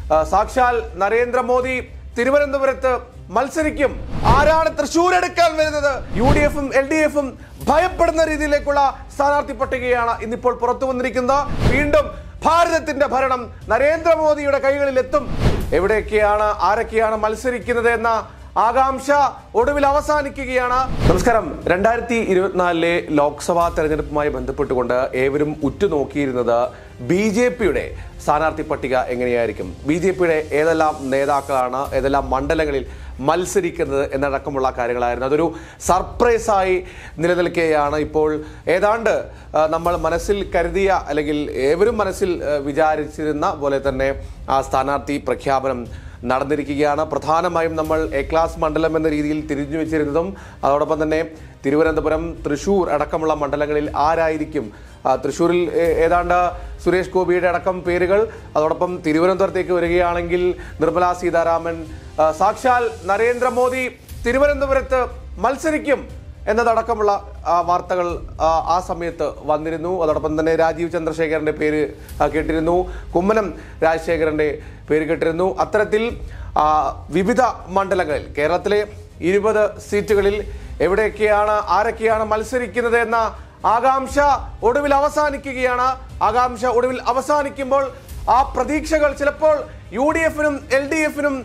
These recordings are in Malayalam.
ആ, സാക്ഷാൽ നരേന്ദ്രമോദി തിരുവനന്തപുരത്ത് മത്സരിക്കും ആരാണ് തൃശൂർ എടുക്കാൻ വരുന്നത് യു ഡി എഫും എൽ ഡി എഫും ഭയപ്പെടുന്ന രീതിയിലേക്കുള്ള സ്ഥാനാർത്ഥി പട്ടികയാണ് ഇന്നിപ്പോൾ പുറത്തു വന്നിരിക്കുന്നത് വീണ്ടും ഭാരതത്തിന്റെ ഭരണം നരേന്ദ്രമോദിയുടെ കൈകളിൽ എത്തും എവിടെയൊക്കെയാണ് ആരൊക്കെയാണ് മത്സരിക്കുന്നത് എന്ന ആകാംക്ഷ ഒടുവിൽ അവസാനിക്കുകയാണ് നമസ്കാരം രണ്ടായിരത്തി ഇരുപത്തിനാലിലെ ലോക്സഭാ തെരഞ്ഞെടുപ്പുമായി ബന്ധപ്പെട്ടുകൊണ്ട് ഏവരും ഉറ്റുനോക്കിയിരുന്നത് ബി ജെ പിയുടെ സ്ഥാനാർത്ഥി പട്ടിക എങ്ങനെയായിരിക്കും ബി ജെ പിയുടെ ഏതെല്ലാം നേതാക്കളാണ് ഏതെല്ലാം മണ്ഡലങ്ങളിൽ മത്സരിക്കുന്നത് എന്നടക്കമുള്ള കാര്യങ്ങളായിരുന്നു അതൊരു സർപ്രൈസായി നിലനിൽക്കുകയാണ് ഇപ്പോൾ ഏതാണ്ട് ആ, നമ്മൾ മനസ്സിൽ കരുതിയ അല്ലെങ്കിൽ ഏവരും മനസ്സിൽ ആ, വിചാരിച്ചിരുന്ന പോലെ തന്നെ ആ സ്ഥാനാർത്ഥി പ്രഖ്യാപനം നടന്നിരിക്കുകയാണ് പ്രധാനമായും നമ്മൾ എ ക്ലാസ് മണ്ഡലം എന്ന രീതിയിൽ തിരിഞ്ഞു വെച്ചിരുന്നതും അതോടൊപ്പം തന്നെ തിരുവനന്തപുരം തൃശൂർ അടക്കമുള്ള മണ്ഡലങ്ങളിൽ ആരായിരിക്കും ആ, തൃശ്ശൂരിൽ ഏ- ഏതാണ്ട് സുരേഷ് ഗോപിയുടെ അടക്കം പേരുകൾ അതോടൊപ്പം തിരുവനന്തപുരത്തേക്ക് വരികയാണെങ്കിൽ നിർമ്മലാ സീതാരാമൻ ആ, സാക്ഷാൽ നരേന്ദ്രമോദി തിരുവനന്തപുരത്ത് മത്സരിക്കും എന്നതടക്കമുള്ള ആ, വാർത്തകൾ ആ, ആ സമയത്ത് വന്നിരുന്നു അതോടൊപ്പം തന്നെ രാജീവ് ചന്ദ്രശേഖരന്റെ പേര് ആ, കേട്ടിരുന്നു കുമ്മനം രാജശേഖരന്റെ പേര് കേട്ടിരുന്നു അത്തരത്തിൽ ആ, വിവിധ മണ്ഡലങ്ങളിൽ കേരളത്തിലെ ഇരുപത് സീറ്റുകളിൽ എവിടെയൊക്കെയാണ് ആരൊക്കെയാണ് മത്സരിക്കുന്നത് എന്ന ആകാംക്ഷ ഒടുവിൽ അവസാനിക്കുകയാണ് ആകാംക്ഷ ഒടുവിൽ അവസാനിക്കുമ്പോൾ ആ പ്രതീക്ഷകൾ ചിലപ്പോൾ യു ഡി എഫിനും എൽ ഡി എഫിനും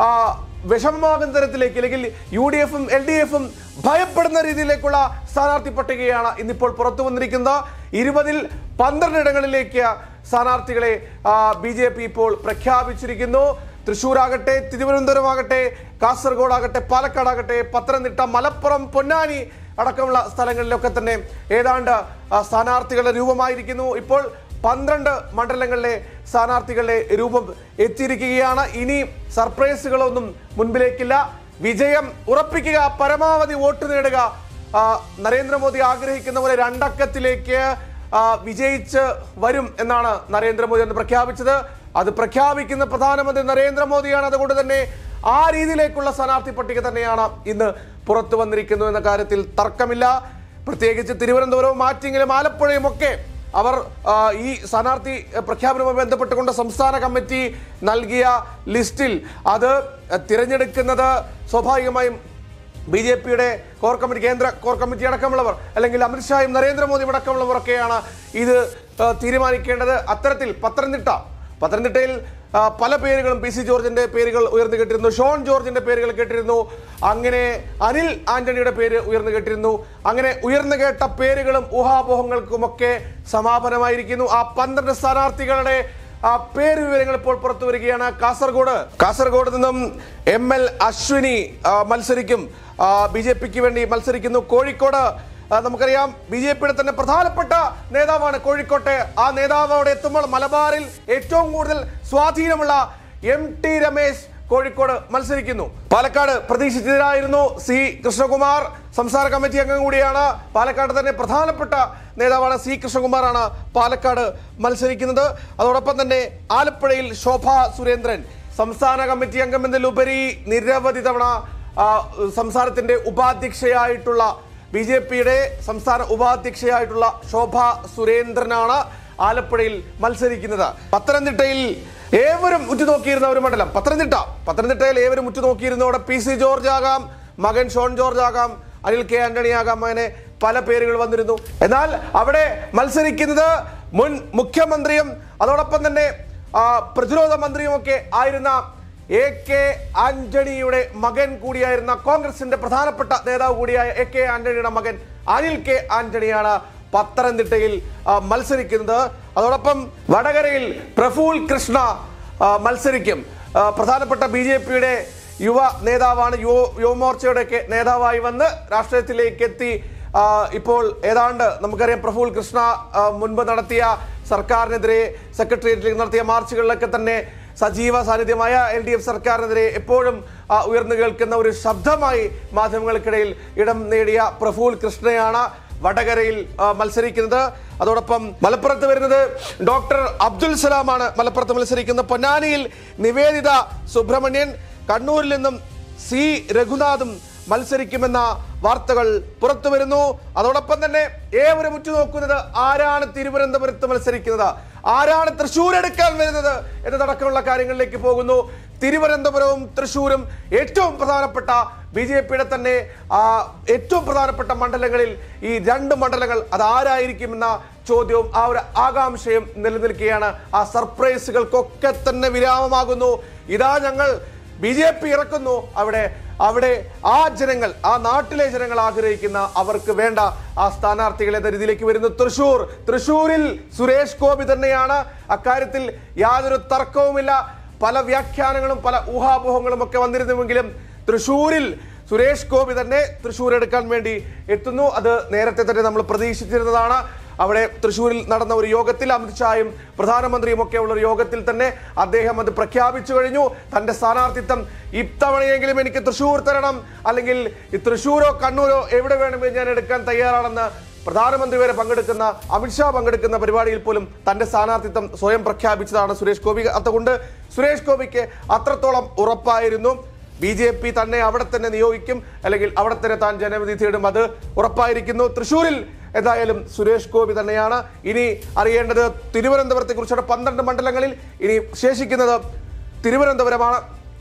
വിഷമമാകുന്ന തരത്തിലേക്ക് അല്ലെങ്കിൽ യു ഡി എഫും എൽ ഡി എഫും ഭയപ്പെടുന്ന രീതിയിലേക്കുള്ള സ്ഥാനാർത്ഥി പട്ടികയാണ് ഇന്നിപ്പോൾ പുറത്തു വന്നിരിക്കുന്നത് ഇരുപതിൽ പന്ത്രണ്ടിടങ്ങളിലേക്ക് സ്ഥാനാർത്ഥികളെ ബി ജെ പി ഇപ്പോൾ പ്രഖ്യാപിച്ചിരിക്കുന്നു തൃശ്ശൂരാകട്ടെ തിരുവനന്തപുരമാകട്ടെ കാസർഗോഡാകട്ടെ പാലക്കാടാകട്ടെ പത്തനംതിട്ട മലപ്പുറം പൊന്നാനി അടക്കമുള്ള സ്ഥലങ്ങളിലൊക്കെ തന്നെ ഏതാണ്ട് ആ, സ്ഥാനാർത്ഥികളുടെ രൂപമായിരിക്കുന്നു ഇപ്പോൾ പന്ത്രണ്ട് മണ്ഡലങ്ങളിലെ സ്ഥാനാർത്ഥികളുടെ രൂപം എത്തിയിരിക്കുകയാണ് ഇനി സർപ്രൈസുകളൊന്നും മുൻപിലേക്കില്ല വിജയം ഉറപ്പിക്കുക പരമാവധി വോട്ട് നേടുക ആ, നരേന്ദ്രമോദി ആഗ്രഹിക്കുന്ന പോലെ രണ്ടക്കത്തിലേക്ക് ആ, വിജയിച്ച് വരും എന്നാണ് നരേന്ദ്രമോദി അന്ന് പ്രഖ്യാപിച്ചത് അത് പ്രഖ്യാപിക്കുന്ന പ്രധാനമന്ത്രി നരേന്ദ്രമോദിയാണ് അതുകൊണ്ട് തന്നെ ആ രീതിയിലേക്കുള്ള സ്ഥാനാർത്ഥി പട്ടിക തന്നെയാണ് ഇന്ന് പുറത്തു വന്നിരിക്കുന്നു എന്ന കാര്യത്തിൽ തർക്കമില്ല പ്രത്യേകിച്ച് തിരുവനന്തപുരവും ആറ്റിങ്ങലും ആലപ്പുഴയും ഒക്കെ അവർ ആ, ഈ സ്ഥാനാർത്ഥി പ്രഖ്യാപനവുമായി ബന്ധപ്പെട്ടുകൊണ്ട് സംസ്ഥാന കമ്മിറ്റി നൽകിയ ലിസ്റ്റിൽ അത് തിരഞ്ഞെടുക്കുന്നത് സ്വാഭാവികമായും ബി ജെ പിയുടെ കോർ കമ്മിറ്റി കേന്ദ്ര കോർ കമ്മിറ്റി അടക്കമുള്ളവർ അല്ലെങ്കിൽ അമിത്ഷായും നരേന്ദ്രമോദിയും അടക്കമുള്ളവരൊക്കെയാണ് ഇത് ആ, തീരുമാനിക്കേണ്ടത് അത്തരത്തിൽ പത്തനംതിട്ട പത്തനംതിട്ടയിൽ ആ, പല പേരുകളും പി സി ജോർജിന്റെ പേരുകൾ ഉയർന്നു കേട്ടിരുന്നു ഷോൺ ജോർജിന്റെ പേരുകൾ കേട്ടിരുന്നു അങ്ങനെ അനിൽ ആന്റണിയുടെ പേര് ഉയർന്നു കേട്ടിരുന്നു അങ്ങനെ ഉയർന്നു കേട്ട പേരുകളും ഊഹാപോഹങ്ങൾക്കുമൊക്കെ സമാപനമായിരിക്കുന്നു ആ പന്ത്രണ്ട് സ്ഥാനാർത്ഥികളുടെ ആ പേര് വിവരങ്ങൾ ഇപ്പോൾ പുറത്തു വരികയാണ് കാസർഗോഡ് കാസർഗോഡ് നിന്നും എം എൽ അശ്വിനി ആ, മത്സരിക്കും ബി ജെ പിക്ക് വേണ്ടി മത്സരിക്കുന്നു കോഴിക്കോട് ആ, നമുക്കറിയാം ബി ജെ പിയുടെ തന്നെ പ്രധാനപ്പെട്ട നേതാവാണ് കോഴിക്കോട്ടെ ആ നേതാവ് അവിടെ എത്തുമ്പോൾ മലബാറിൽ ഏറ്റവും കൂടുതൽ സ്വാധീനമുള്ള എം ടി രമേശ് കോഴിക്കോട് മത്സരിക്കുന്നു പാലക്കാട് പ്രതീക്ഷിച്ചതിനായിരുന്നു സി കൃഷ്ണകുമാർ സംസ്ഥാന കമ്മിറ്റി അംഗം കൂടിയാണ് പാലക്കാട് തന്നെ പ്രധാനപ്പെട്ട നേതാവാണ് സി കൃഷ്ണകുമാറാണ് പാലക്കാട് മത്സരിക്കുന്നത് അതോടൊപ്പം തന്നെ ആലപ്പുഴയിൽ ശോഭ സുരേന്ദ്രൻ സംസ്ഥാന കമ്മിറ്റി അംഗം എന്നതിലുപരി നിരവധി തവണ ആ, സംസ്ഥാനത്തിന്റെ ഉപാധ്യക്ഷയായിട്ടുള്ള ബി ജെ പിയുടെ സംസ്ഥാന ഉപാധ്യക്ഷയായിട്ടുള്ള ശോഭ സുരേന്ദ്രനാണ് ആലപ്പുഴയിൽ മത്സരിക്കുന്നത് പത്തനംതിട്ടയിൽ ഏവരും ഉറ്റുനോക്കിയിരുന്ന ഒരു മണ്ഡലം പത്തനംതിട്ട പത്തനംതിട്ടയിൽ ഏവരും ഉറ്റുനോക്കിയിരുന്ന അവിടെ പി സി ജോർജ് ആകാം മകൻ ഷോൺ ജോർജ് ആകാം അനിൽ കെ ആന്റണി ആകാം അങ്ങനെ പല പേരുകൾ വന്നിരുന്നു എന്നാൽ അവിടെ മത്സരിക്കുന്നത് മുൻ മുഖ്യമന്ത്രിയും അതോടൊപ്പം തന്നെ ആ, പ്രതിരോധ മന്ത്രിയുമൊക്കെ ആയിരുന്ന എ കെ ആന്റണിയുടെ മകൻ കൂടിയായിരുന്ന കോൺഗ്രസിന്റെ പ്രധാനപ്പെട്ട നേതാവ് കൂടിയായ എ കെ ആന്റണിയുടെ മകൻ അനിൽ കെ ആന്റണിയാണ് പത്തനംതിട്ടയിൽ ആ, മത്സരിക്കുന്നത് അതോടൊപ്പം വടകരയിൽ പ്രഫുൽ കൃഷ്ണ ആ, മത്സരിക്കും ആ, പ്രധാനപ്പെട്ട ബി ജെ പിയുടെ യുവ നേതാവാണ് യുവ യുവമോർച്ചയുടെ ഒക്കെ നേതാവായി വന്ന് രാഷ്ട്രീയത്തിലേക്ക് എത്തി ആ, ഇപ്പോൾ ഏതാണ്ട് നമുക്കറിയാം പ്രഫുൽ കൃഷ്ണ ആ, മുൻപ് നടത്തിയ സർക്കാരിനെതിരെ സെക്രട്ടേറിയറ്റിലേക്ക് നടത്തിയ മാർച്ചുകളിലൊക്കെ തന്നെ സജീവ സാന്നിധ്യമായ എൽ ഡി എഫ് സർക്കാരിനെതിരെ എപ്പോഴും ആ, ഉയർന്നു കേൾക്കുന്ന ഒരു ശബ്ദമായി മാധ്യമങ്ങൾക്കിടയിൽ ഇടം നേടിയ പ്രഫുൽ കൃഷ്ണയാണ് വടകരയിൽ ആ, മത്സരിക്കുന്നത് അതോടൊപ്പം മലപ്പുറത്ത് വരുന്നത് ഡോക്ടർ അബ്ദുൽ സലാമാണ് മലപ്പുറത്ത് മത്സരിക്കുന്ന പൊന്നാനിയിൽ നിവേദിത സുബ്രഹ്മണ്യൻ കണ്ണൂരിൽ നിന്നും സി രഘുനാഥും മത്സരിക്കുമെന്ന വാർത്തകൾ പുറത്തു വരുന്നു അതോടൊപ്പം തന്നെ ഏവരും ഉറ്റുനോക്കുന്നത് ആരാണ് തിരുവനന്തപുരത്ത് മത്സരിക്കുന്നത് ആരാണ് തൃശ്ശൂർ എടുക്കാൻ വരുന്നത് എന്നതടക്കമുള്ള കാര്യങ്ങളിലേക്ക് പോകുന്നു തിരുവനന്തപുരവും തൃശ്ശൂരും ഏറ്റവും പ്രധാനപ്പെട്ട ബി ജെ പിയുടെ തന്നെ ആ, ഏറ്റവും പ്രധാനപ്പെട്ട മണ്ഡലങ്ങളിൽ ഈ രണ്ട് മണ്ഡലങ്ങൾ അത് ആരായിരിക്കുമെന്ന ചോദ്യവും ആ ഒരു ആകാംക്ഷയും നിലനിൽക്കുകയാണ് ആ സർപ്രൈസുകൾക്കൊക്കെ തന്നെ വിരാമമാകുന്നു ഇതാ ഞങ്ങൾ ബി ജെ പി ഇറക്കുന്നു അവിടെ അവിടെ ആ ജനങ്ങൾ ആ നാട്ടിലെ ജനങ്ങൾ ആഗ്രഹിക്കുന്ന അവർക്ക് വേണ്ട ആ സ്ഥാനാർത്ഥികൾ എന്ന രീതിയിലേക്ക് വരുന്നു തൃശൂർ തൃശൂരിൽ സുരേഷ് ഗോപി തന്നെയാണ് അക്കാര്യത്തിൽ യാതൊരു തർക്കവുമില്ല പല വ്യാഖ്യാനങ്ങളും പല ഊഹാപോഹങ്ങളും ഒക്കെ വന്നിരുന്നുവെങ്കിലും തൃശൂരിൽ സുരേഷ് ഗോപി തന്നെ തൃശൂർ എടുക്കാൻ വേണ്ടി എത്തുന്നു അത് നേരത്തെ തന്നെ നമ്മൾ പ്രതീക്ഷിച്ചിരുന്നതാണ് അവിടെ തൃശൂരിൽ നടന്ന ഒരു യോഗത്തിൽ അമിത്ഷായും പ്രധാനമന്ത്രിയും ഒക്കെ ഉള്ള ഒരു യോഗത്തിൽ തന്നെ അദ്ദേഹം അത് പ്രഖ്യാപിച്ചു കഴിഞ്ഞു തന്റെ സ്ഥാനാർത്ഥിത്വം ഇത്തവണയെങ്കിലും എനിക്ക് തൃശൂർ തരണം അല്ലെങ്കിൽ ഈ തൃശൂരോ കണ്ണൂരോ എവിടെ വേണമെങ്കിലും ഞാൻ എടുക്കാൻ തയ്യാറാണെന്ന് പ്രധാനമന്ത്രി വരെ പങ്കെടുക്കുന്ന അമിത്ഷാ പങ്കെടുക്കുന്ന പരിപാടിയിൽ പോലും തന്റെ സ്ഥാനാർത്ഥിത്വം സ്വയം പ്രഖ്യാപിച്ചതാണ് സുരേഷ് ഗോപി അതുകൊണ്ട് സുരേഷ് ഗോപിക്ക് അത്രത്തോളം ഉറപ്പായിരുന്നു ബി ജെ പി തന്നെ അവിടെ തന്നെ നിയോഗിക്കും അല്ലെങ്കിൽ അവിടെ തന്നെ താൻ ജനവിധി തേടും അത് ഉറപ്പായിരിക്കുന്നു തൃശൂരിൽ എന്തായാലും സുരേഷ് ഗോപി തന്നെയാണ് ഇനി അറിയേണ്ടത് തിരുവനന്തപുരത്തെ കുറിച്ചുള്ള പന്ത്രണ്ട് മണ്ഡലങ്ങളിൽ ഇനി ശേഷിക്കുന്നത് തിരുവനന്തപുരമാണ്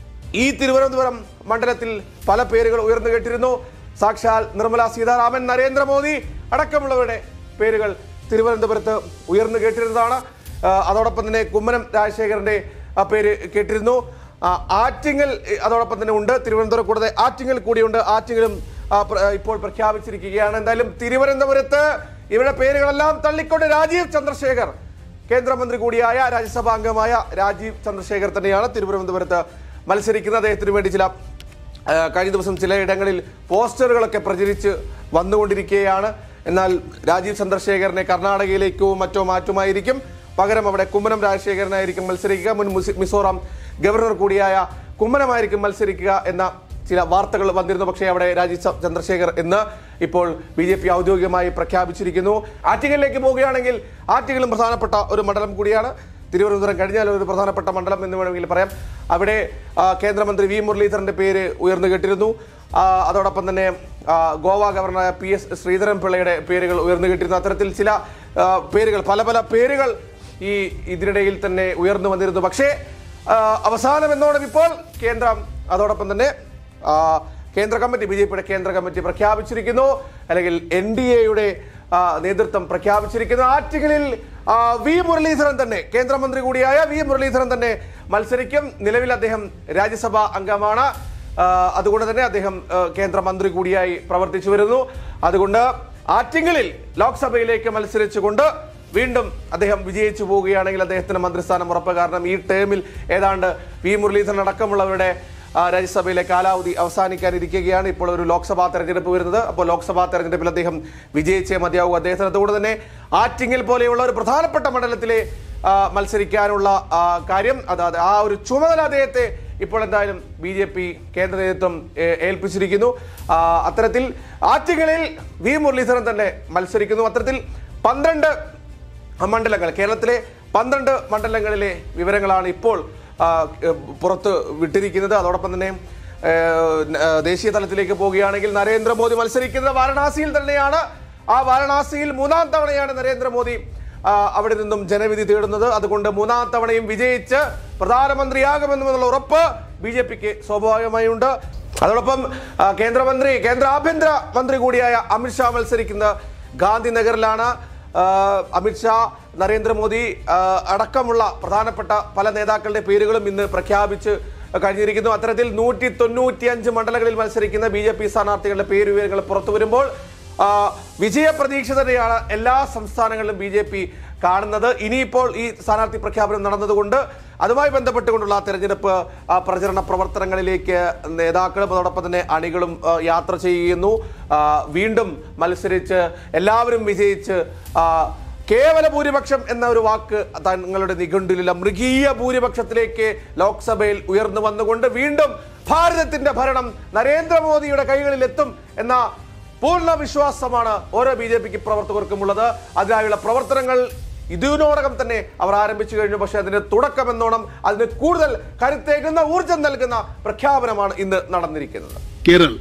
ഈ തിരുവനന്തപുരം മണ്ഡലത്തിൽ പല പേരുകൾ ഉയർന്നു കേട്ടിരുന്നു സാക്ഷാൽ നിർമ്മല സീതാരാമൻ നരേന്ദ്രമോദി അടക്കമുള്ളവരുടെ പേരുകൾ തിരുവനന്തപുരത്ത് ഉയർന്നു കേട്ടിരുന്നതാണ് ആ, അതോടൊപ്പം തന്നെ കുമ്മനം രാജശേഖരന്റെ ആ പേര് കേട്ടിരുന്നു ആ, ആറ്റിങ്ങൽ എ, അതോടൊപ്പം തന്നെ ഉണ്ട് തിരുവനന്തപുരം കൂടാതെ ആറ്റിങ്ങൽ കൂടിയുണ്ട് ആറ്റിങ്ങലും ആ, പ്ര- ഇപ്പോൾ പ്രഖ്യാപിച്ചിരിക്കുകയാണ് എന്തായാലും തിരുവനന്തപുരത്ത് ഇവരുടെ പേരുകളെല്ലാം തള്ളിക്കൊണ്ട് രാജീവ് ചന്ദ്രശേഖർ കേന്ദ്രമന്ത്രി കൂടിയായ രാജ്യസഭാ അംഗമായ രാജീവ് ചന്ദ്രശേഖർ തന്നെയാണ് തിരുവനന്തപുരത്ത് മത്സരിക്കുന്നത് അദ്ദേഹത്തിന് വേണ്ടി ചില ആ, കഴിഞ്ഞ ദിവസം ചിലയിടങ്ങളിൽ പോസ്റ്ററുകളൊക്കെ പ്രചരിച്ച് വന്നുകൊണ്ടിരിക്കുകയാണ് എന്നാൽ രാജീവ് ചന്ദ്രശേഖരനെ കർണാടകയിലേക്കോ മറ്റോ മാറ്റുമായിരിക്കും പകരം അവിടെ കുമ്മനം രാജശേഖരനായിരിക്കും മത്സരിക്കുക മുൻ മുസി- മിസോറാം ഗവർണർ കൂടിയായ കുമ്മനമായിരിക്കും മത്സരിക്കുക എന്ന ചില വാർത്തകൾ വന്നിരുന്നു പക്ഷേ അവിടെ രാജീവ് ച- ചന്ദ്രശേഖർ എന്ന് ഇപ്പോൾ ബി ജെ പി ഔദ്യോഗികമായി പ്രഖ്യാപിച്ചിരിക്കുന്നു ആറ്റിങ്ങലിലേക്ക് പോവുകയാണെങ്കിൽ ആറ്റിങ്ങലും പ്രധാനപ്പെട്ട ഒരു മണ്ഡലം കൂടിയാണ് തിരുവനന്തപുരം കഴിഞ്ഞാൽ ഒരു പ്രധാനപ്പെട്ട മണ്ഡലം എന്ന് വേണമെങ്കിൽ പറയാം അവിടെ ആ, കേന്ദ്രമന്ത്രി വി മുരളീധരന്റെ പേര് ഉയർന്നു കേട്ടിരുന്നു ആ, അതോടൊപ്പം തന്നെ ആ, ഗോവ ഗവർണറായ പി എസ് ശ്രീധരൻ പിള്ളയുടെ പേരുകൾ ഉയർന്നു കേട്ടിരുന്നു അത്തരത്തിൽ ചില ആ, പേരുകൾ പല പല പേരുകൾ ഈ ഇതിനിടയിൽ തന്നെ ഉയർന്നു വന്നിരുന്നു പക്ഷേ ആ, അവസാനം എന്നോണം ഇപ്പോൾ കേന്ദ്രം അതോടൊപ്പം തന്നെ ആ, കേന്ദ്ര കമ്മിറ്റി ബി ജെ പിയുടെ കേന്ദ്ര കമ്മിറ്റി പ്രഖ്യാപിച്ചിരിക്കുന്നു അല്ലെങ്കിൽ എൻ ഡി എയുടെ നേതൃത്വം പ്രഖ്യാപിച്ചിരിക്കുന്നു ആറ്റിങ്ങലിൽ ആ, വി മുരളീധരൻ തന്നെ കേന്ദ്രമന്ത്രി കൂടിയായ വി മുരളീധരൻ തന്നെ മത്സരിക്കും നിലവിൽ അദ്ദേഹം രാജ്യസഭാ അംഗമാണ് ആ, അതുകൊണ്ട് തന്നെ അദ്ദേഹം ആ, കേന്ദ്രമന്ത്രി കൂടിയായി പ്രവർത്തിച്ചു വരുന്നു അതുകൊണ്ട് ആറ്റിങ്ങലിൽ ലോക്സഭയിലേക്ക് മത്സരിച്ചുകൊണ്ട് വീണ്ടും അദ്ദേഹം വിജയിച്ചു പോവുകയാണെങ്കിൽ അദ്ദേഹത്തിന് മന്ത്രിസ്ഥാനം ഉറപ്പ് കാരണം ഈ ടേമിൽ ഏതാണ്ട് വി മുരളീധരൻ അടക്കമുള്ളവരുടെ ആ, രാജ്യസഭയിലെ കാലാവധി അവസാനിക്കാനിരിക്കുകയാണ് ഇപ്പോൾ ഒരു ലോക്സഭാ തെരഞ്ഞെടുപ്പ് വരുന്നത് അപ്പോൾ ലോക്സഭാ തെരഞ്ഞെടുപ്പിൽ അദ്ദേഹം വിജയിച്ചേ മതിയാവും അദ്ദേഹത്തിന് അതുകൊണ്ട് തന്നെ ആറ്റിങ്ങൽ പോലെയുള്ള ഒരു പ്രധാനപ്പെട്ട മണ്ഡലത്തിലെ ആ, മത്സരിക്കാനുള്ള ആ, കാര്യം അതായത് ആ ഒരു ചുമതല അദ്ദേഹത്തെ ഇപ്പോൾ എന്തായാലും ബി ജെ പി കേന്ദ്ര നേതൃത്വം ഏ, ഏൽപ്പിച്ചിരിക്കുന്നു ആ, അത്തരത്തിൽ ആറ്റിങ്ങലിൽ വി മുരളീധരൻ തന്നെ മത്സരിക്കുന്നു അത്തരത്തിൽ പന്ത്രണ്ട് മണ്ഡലങ്ങൾ കേരളത്തിലെ പന്ത്രണ്ട് മണ്ഡലങ്ങളിലെ വിവരങ്ങളാണ് ഇപ്പോൾ ആ, ഏ, പുറത്ത് വിട്ടിരിക്കുന്നത് അതോടൊപ്പം തന്നെ ഏ, ആ, ദേശീയ തലത്തിലേക്ക് പോവുകയാണെങ്കിൽ നരേന്ദ്രമോദി മത്സരിക്കുന്നത് വാരണാസിയിൽ തന്നെയാണ് ആ വാരണാസിയിൽ മൂന്നാം തവണയാണ് നരേന്ദ്രമോദി ആ, അവിടെ നിന്നും ജനവിധി തേടുന്നത് അതുകൊണ്ട് മൂന്നാം തവണയും വിജയിച്ച് പ്രധാനമന്ത്രിയാകുമെന്നുള്ള ഉറപ്പ് ബി ജെ പിക്ക് സ്വാഭാവികമായുണ്ട് അതോടൊപ്പം ആ, കേന്ദ്രമന്ത്രി കേന്ദ്ര ആഭ്യന്തര മന്ത്രി കൂടിയായ അമിത്ഷാ മത്സരിക്കുന്ന ഗാന്ധിനഗറിലാണ് ആ, അമിത്ഷാ നരേന്ദ്രമോദി ആ, അടക്കമുള്ള പ്രധാനപ്പെട്ട പല നേതാക്കളുടെ പേരുകളും ഇന്ന് പ്രഖ്യാപിച്ച് കഴിഞ്ഞിരിക്കുന്നു അത്തരത്തിൽ നൂറ്റി തൊണ്ണൂറ്റി അഞ്ച് മണ്ഡലങ്ങളിൽ മത്സരിക്കുന്ന ബി ജെ പി സ്ഥാനാർത്ഥികളുടെ പേരുവിവരങ്ങൾ പുറത്തു വരുമ്പോൾ ആ, വിജയപ്രതീക്ഷ തന്നെയാണ് എല്ലാ സംസ്ഥാനങ്ങളിലും ബി ജെ പി കാണുന്നത് ഇനിയിപ്പോൾ ഈ സ്ഥാനാർത്ഥി പ്രഖ്യാപനം നടന്നതുകൊണ്ട് അതുമായി ബന്ധപ്പെട്ടുകൊണ്ടുള്ള തെരഞ്ഞെടുപ്പ് ആ, പ്രചരണ പ്രവർത്തനങ്ങളിലേക്ക് നേതാക്കളും അതോടൊപ്പം തന്നെ അണികളും ആ, യാത്ര ചെയ്യുന്നു ആ, വീണ്ടും മത്സരിച്ച് എല്ലാവരും വിജയിച്ച് ആ, കേവല ഭൂരിപക്ഷം എന്ന ഒരു വാക്ക് തങ്ങളുടെ നിഘണ്ടുലില്ല മൃഗീയ ഭൂരിപക്ഷത്തിലേക്ക് ലോക്സഭയിൽ ഉയർന്നു വന്നുകൊണ്ട് വീണ്ടും ഭാരതത്തിന്റെ ഭരണം നരേന്ദ്രമോദിയുടെ കൈകളിൽ എത്തും എന്ന പൂർണ്ണ വിശ്വാസമാണ് ഓരോ ബി ജെ പിക്ക് പ്രവർത്തകർക്കുമുള്ളത് അതിനായുള്ള പ്രവർത്തനങ്ങൾ ഇതിനോടകം തന്നെ അവർ ആരംഭിച്ചു കഴിഞ്ഞു പക്ഷേ അതിന്റെ തുടക്കം എന്നോണം അതിന് കൂടുതൽ കരുത്തേകുന്ന ഊർജം നൽകുന്ന പ്രഖ്യാപനമാണ് ഇന്ന് നടന്നിരിക്കുന്നത് Kerala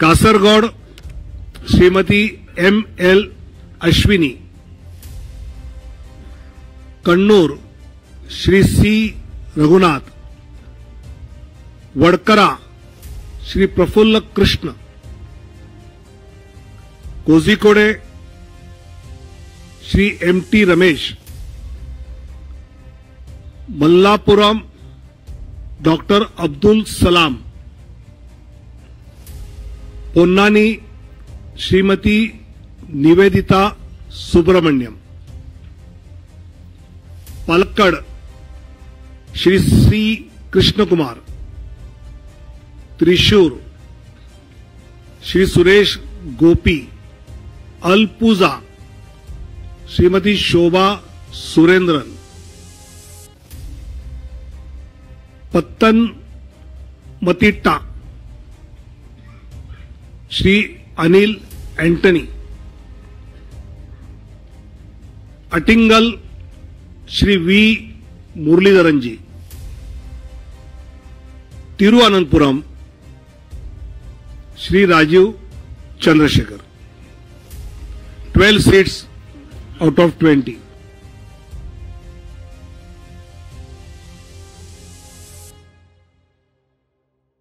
Kasaragod Shrimati M L Ashwini Kannur Shri C Raghunath Vadakara Shri Praphul Krishna Kozhikode Shri M T Ramesh Malappuram doctor Abdul Salam Ponnani Shrimati Nivedita Subramaniam Palakkad Shri C Krishna Kumar Thrissur Shri Suresh Gopi अलपूजा Shrimati Shobha Surendran Pathanamthitta Shri Anil Antony Attingal Shri V Muraleedharan ji Thiruvananthapuram Shri Rajeev Chandrasekhar 12 seats out of 20